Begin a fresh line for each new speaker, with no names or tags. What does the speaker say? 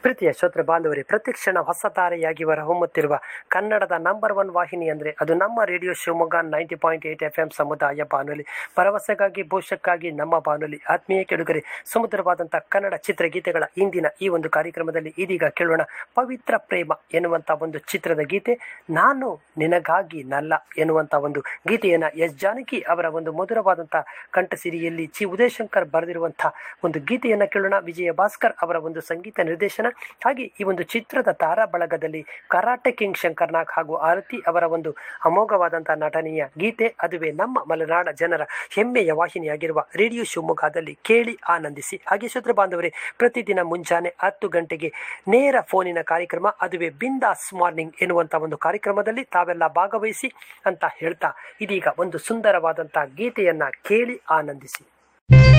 ಪ್ರೀತಿಯ ಶ್ರೋತೃ ಬಾಂಧವರೇ ಪ್ರತಿಕ್ಷಣ ಹೊಸ ತಾರೆಯಾಗಿ ಹೊಮ್ಮುತ್ತಿರುವ ಕನ್ನಡದ ನಂಬರ್ ಒನ್ ವಾಹಿನಿ ಅಂದರೆ ಅದು ನಮ್ಮ radio Shivamogga ninety point eight F M ಸಮುದಾಯ ಬಾನುಲಿ ಭರವಸೆಗಾಗಿ ಭವಿಷ್ಯಕ್ಕಾಗಿ ನಮ್ಮ ಬಾನುಲಿ ಆತ್ಮೀಯ ಕೆಡುಗರೆ ಸುಮಧುರವಾದಂಥ ಕನ್ನಡ ಚಿತ್ರಗೀತೆಗಳ ಇಂದಿನ ಈ ಒಂದು ಕಾರ್ಯಕ್ರಮದಲ್ಲಿ ಇದೀಗ ಕೇಳೋಣ ಪವಿತ್ರ ಪ್ರೇಮ ಎನ್ನುವಂಥ ಒಂದು ಚಿತ್ರದ ಗೀತೆ ನಾನು ನಿನಗಾಗಿ ನಲ್ಲ ಎನ್ನುವಂಥ ಒಂದು ಗೀತೆಯನ್ನು ಎಸ್ ಜಾನಕಿ ಅವರ ಒಂದು ಮಧುರವಾದಂಥ ಕಂಠಸಿರಿಯಲ್ಲಿ ಚಿ ಉದಯಶಂಕರ್ ಬರೆದಿರುವಂಥ ಒಂದು ಗೀತೆಯನ್ನು ಕೇಳೋಣ ವಿಜಯ ಭಾಸ್ಕರ್ ಅವರ ಒಂದು ಸಂಗೀತ ನಿರ್ದೇಶನ ಹಾಗೆ ಈ ಒಂದು ಚಿತ್ರದ ತಾರಾ ಬಳಗದಲ್ಲಿ ಕರಾಟೆ ಕಿಂಗ್ ಶಂಕರ್ನಾಗ್ ಹಾಗೂ ಆರತಿ ಅವರ ಒಂದು ಅಮೋಘವಾದಂತಹ ನಟನೆಯ ಗೀತೆ ಅದುವೇ ನಮ್ಮ ಮಲೆನಾಡ ಜನರ ಹೆಮ್ಮೆಯ ವಾಹಿನಿಯಾಗಿರುವ ರೇಡಿಯೋ ಶಿವಮೊಗ್ಗದಲ್ಲಿ ಕೇಳಿ ಆನಂದಿಸಿ ಹಾಗೆ ಶ್ರೋತೃ ಬಾಂಧವರೇ ಪ್ರತಿದಿನ ಮುಂಜಾನೆ ಹತ್ತು ಗಂಟೆಗೆ ನೇರ ಫೋನಿನ ಕಾರ್ಯಕ್ರಮ ಅದುವೇ ಬಿಂದಾಸ್ ಮಾರ್ನಿಂಗ್ ಎನ್ನುವಂಥ ಒಂದು ಕಾರ್ಯಕ್ರಮದಲ್ಲಿ ತಾವೆಲ್ಲ ಭಾಗವಹಿಸಿ ಅಂತ ಹೇಳ್ತಾ ಇದೀಗ ಒಂದು ಸುಂದರವಾದಂತಹ ಗೀತೆಯನ್ನ ಕೇಳಿ ಆನಂದಿಸಿ